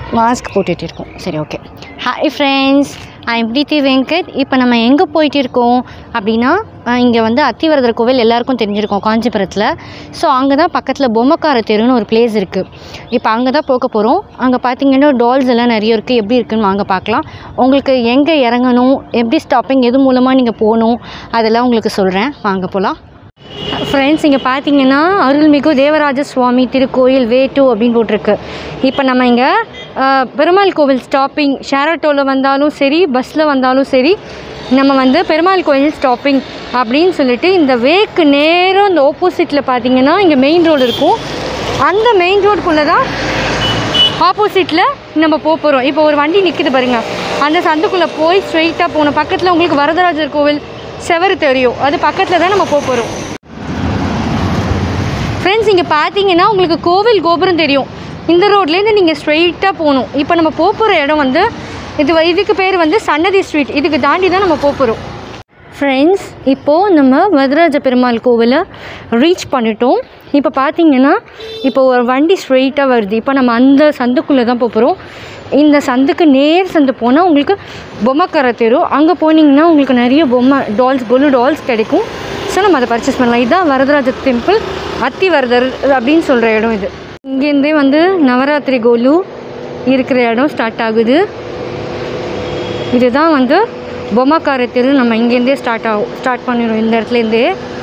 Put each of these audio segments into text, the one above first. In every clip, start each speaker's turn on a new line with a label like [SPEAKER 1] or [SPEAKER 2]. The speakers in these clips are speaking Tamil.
[SPEAKER 1] மாஸ்க் போட்டுட்டு இருக்கோம் சரி okay hi friends I'm Preethi Venkat இப்போ நம்ம எங்கே போயிட்டு இருக்கோம் அப்படின்னா இங்கே வந்து அத்திவரதர் கோவில் எல்லாருக்கும் தெரிஞ்சிருக்கோம் காஞ்சிபுரத்தில் ஸோ அங்கே தான் பக்கத்தில் பொம்மைக்கார தெருன்னு ஒரு பிளேஸ் இருக்குது இப்போ அங்கே தான் போக போகிறோம் அங்கே பார்த்தீங்கன்னா டால்ஸ் எல்லாம் நிறைய இருக்குது எப்படி இருக்குன்னு வாங்க பார்க்கலாம் உங்களுக்கு எங்கே இறங்கணும் எப்படி ஸ்டாப்பிங் எது மூலமாக நீங்கள் போகணும் அதெல்லாம் உங்களுக்கு சொல்கிறேன் வாங்க போகலாம் ஃப்ரெண்ட்ஸ் இங்கே பார்த்தீங்கன்னா அருள்மிகு தேவராஜ சுவாமி திருக்கோயில் வே டூ அப்படின்னு போட்டிருக்கு இப்போ நம்ம இங்கே பெருமாள் கோவில் ஸ்டாப்பிங் ஷேர் ஆட்டோவில் வந்தாலும் சரி பஸ்ஸில் வந்தாலும் சரி நம்ம வந்து பெருமாள் கோயில் ஸ்டாப்பிங் அப்படின்னு சொல்லிட்டு இந்த வேக்கு நேரம் இந்த ஆப்போசிட்டில் பார்த்தீங்கன்னா இங்கே மெயின் ரோடு இருக்கும் அந்த மெயின் ரோடுக்குள்ளே தான் ஆப்போசிட்டில் நம்ம போக போகிறோம் இப்போ ஒரு வண்டி நிற்குது பாருங்க அந்த சந்துக்குள்ளே போய் ஸ்ட்ரெயிட்டாக போகணும் பக்கத்தில் உங்களுக்கு வரதராஜர் கோவில் செவரு தெரியும் அது பக்கத்தில் தான் நம்ம போக போகிறோம் ஃப்ரெண்ட்ஸ் இங்கே பார்த்தீங்கன்னா உங்களுக்கு கோவில் கோபுரம் தெரியும் இந்த ரோட்லேருந்து நீங்கள் ஸ்ட்ரெயிட்டாக போகணும் இப்போ நம்ம போக போகிற இடம் வந்து இது வ- இதுக்கு பேர் வந்து சன்னதி ஸ்ட்ரீட் இதுக்கு தாண்டி தான் நம்ம போக போகிறோம் ஃப்ரெண்ட்ஸ் இப்போது நம்ம வரதராஜ பெருமாள் கோவிலை ரீச் பண்ணிட்டோம் இப்போ பார்த்தீங்கன்னா இப்போ ஒரு வண்டி ஸ்ட்ரெயிட்டாக வருது இப்போ நம்ம அந்த சந்துக்குள்ளே தான் போக போகிறோம் இந்த சந்துக்கு நேர் சந்து போனால் உங்களுக்கு பொம்மைக்கரை தெரு அங்கே போனீங்கன்னா உங்களுக்கு நிறைய பொம்மை டால்ஸ் கொலு டால்ஸ் கிடைக்கும் ஸோ நம்ம அதை பர்ச்சேஸ் பண்ணலாம் இதுதான் வரதராஜ டெம்பிள் அத்திவரதர் அப்படின்னு சொல்கிற இடம் இது இங்கேருந்தே வந்து நவராத்திரி கோலு இருக்கிற இடம் ஸ்டார்ட் ஆகுது இதுதான் வந்து பொம்மைக்கார தெரு நம்ம இங்கேருந்தே ஸ்டார்ட் ஆகும் ஸ்டார்ட் பண்ணிடுவோம் இந்த இடத்துலேருந்தே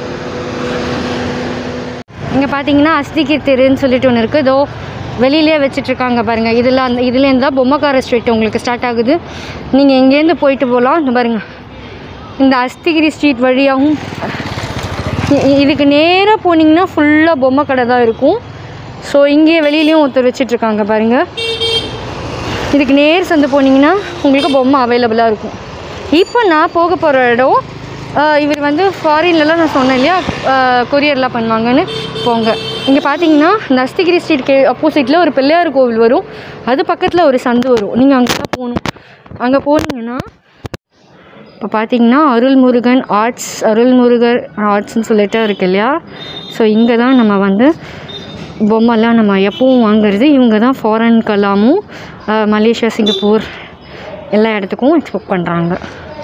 [SPEAKER 1] இங்கே பார்த்தீங்கன்னா அஸ்திகி தெருன்னு சொல்லிட்டு ஒன்று இருக்குது இதோ வெளியிலே வச்சிட்ருக்காங்க பாருங்கள் இதில் அந்த இதுலேருந்து தான் பொம்மைக்கார ஸ்ட்ரீட் உங்களுக்கு ஸ்டார்ட் ஆகுது நீங்கள் இங்கேருந்து போயிட்டு போகலாம் இந்த பாருங்கள் இந்த அஸ்திகிரி ஸ்ட்ரீட் வழியாகவும் இ- இ- இதுக்கு நேராக போனீங்கன்னா ஃபுல்லாக பொம்மை கடை தான் இருக்கும் ஸோ இங்கே வெளியிலையும் ஒருத்தர் வச்சிட்ருக்காங்க பாருங்கள் இதுக்கு நேர் சந்து போனீங்கன்னா உங்களுக்கு பொம்மை அவைலபிளாக இருக்கும் இப்போ நான் போக போகிற இடம் ஆஹ் இவர் வந்து ஃபாரின்லலாம் நான் சொன்னேன் இல்லையா கொரியர்லாம் பண்ணுவாங்கன்னு போங்க இங்கே பார்த்தீங்கன்னா இந்த அஸ்திகிரி ஸ்ட்ரீட் கே அப்போசிட்டில் ஒரு பிள்ளையார் கோவில் வரும் அது பக்கத்தில் ஒரு சந்து வரும் நீங்கள் அங்கே தான் போகணும் அங்கே போனீங்கன்னா இப்போ பார்த்தீங்கன்னா அருள்முருகன் ஆர்ட்ஸ் அருள்முருகர் ஆர்ட்ஸ்னு சொல்லிட்டு இருக்கு இல்லையா ஸோ இங்கே தான் நம்ம வந்து பொம்மைலாம் நம்ம எப்பவும் வாங்குறது இவங்க தான் ஃபாரின்கெல்லாமும் அஹ், மலேசியா சிங்கப்பூர் எல்லா இடத்துக்கும் எக்ஸ்போர்ட் பண்ணுறாங்க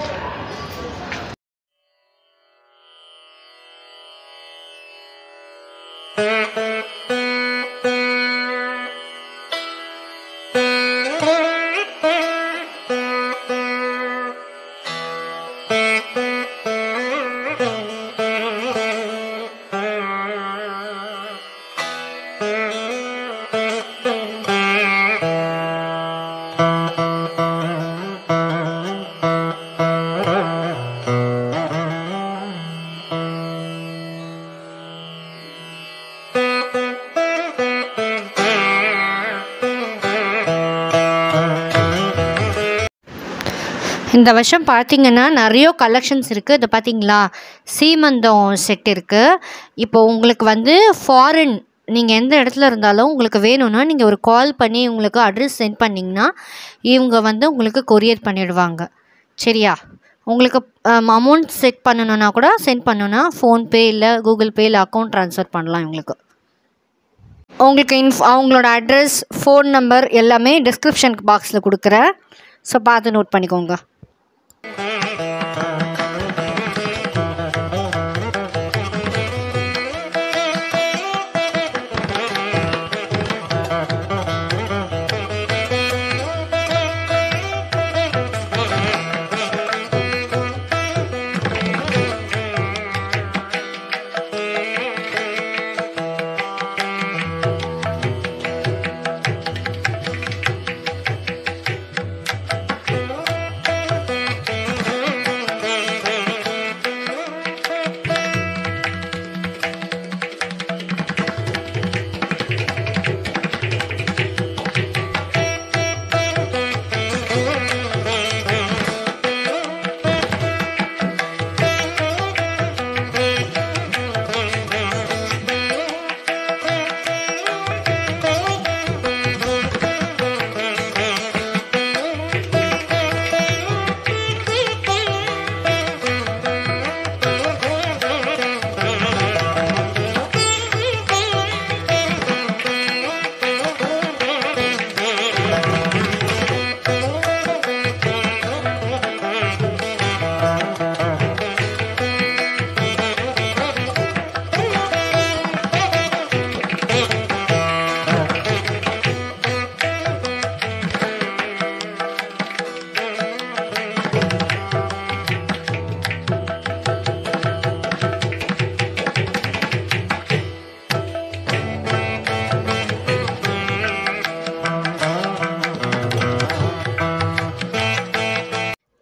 [SPEAKER 1] இந்த வருஷம் பார்த்தீங்கன்னா நிறைய கலெக்ஷன்ஸ் இருக்குது இது பார்த்தீங்களா சீமந்தம் செட் இருக்குது இப்போ உங்களுக்கு வந்து ஃபாரின் நீங்கள் எந்த இடத்துல இருந்தாலும் உங்களுக்கு வேணும்னா நீங்கள் ஒரு கால் பண்ணி உங்களுக்கு அட்ரஸ் சென்ட் பண்ணிங்கன்னா இவங்க வந்து உங்களுக்கு கொரியர் பண்ணிடுவாங்க சரியா உங்களுக்கு அமௌண்ட் செட் பண்ணணுன்னா கூட சென்ட் பண்ணணுன்னா ஃபோன்பே இல்லை கூகுள் பே இல்லை அக்கௌண்ட் ட்ரான்ஸ்ஃபர் பண்ணலாம் இவங்களுக்கு உங்களுக்கு இன்ஃப் அவங்களோட அட்ரஸ் ஃபோன் நம்பர் எல்லாமே டிஸ்கிரிப்ஷன் பாக்ஸில் கொடுக்குறேன் ஸோ பார்த்து நோட் பண்ணிக்கோங்க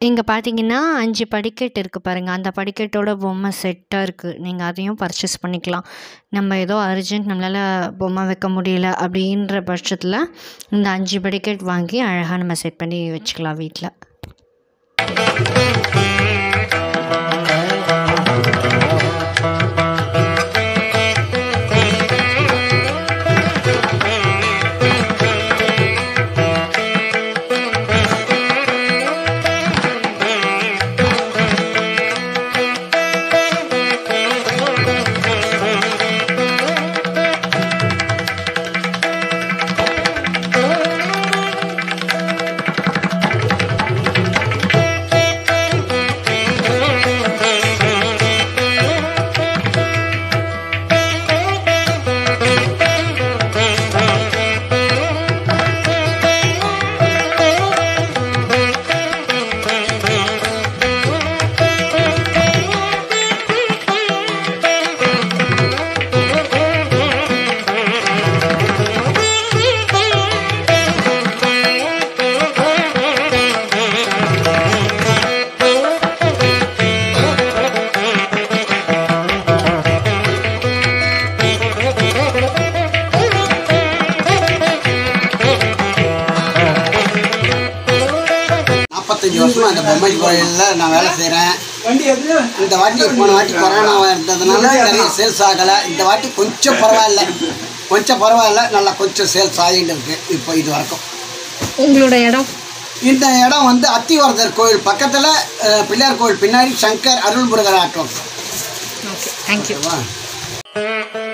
[SPEAKER 1] இங்கே பார்த்தீங்கன்னா அஞ்சு படிக்கட்டு இருக்குது பாருங்கள் அந்த படிக்கட்டோட பொம்மை செட்டாக இருக்குது நீங்கள் அதையும் பர்ச்சேஸ் பண்ணிக்கலாம் நம்ம ஏதோ அர்ஜென்ட் நம்மளால் பொம்மை வைக்க முடியல அப்படின்ற பட்சத்தில் இந்த அஞ்சு படிக்கட் வாங்கி அழகாக நம்ம செட் பண்ணி வச்சுக்கலாம் வீட்டில்
[SPEAKER 2] நாற்பத்தஞ்சு வருஷமா அந்த பொம்மை கோயிலில் நான் வேலை செய்கிறேன் இந்த வாட்டி போன வாட்டி கொரோனா இருந்ததுனால நிறைய சேல்ஸ் ஆகலை இந்த வாட்டி கொஞ்சம் பரவாயில்ல கொஞ்சம் பரவாயில்ல நல்லா கொஞ்சம் சேல்ஸ் ஆகிட்டு இருக்கு இப்போ இது வரைக்கும்
[SPEAKER 1] உங்களோட இடம்
[SPEAKER 2] இந்த இடம் வந்து அத்திவரதர் கோயில் பக்கத்தில் பிள்ளையார் கோயில் பின்னாடி Shankar Arulmurugar auto
[SPEAKER 1] okay thank you
[SPEAKER 2] ஓகேவா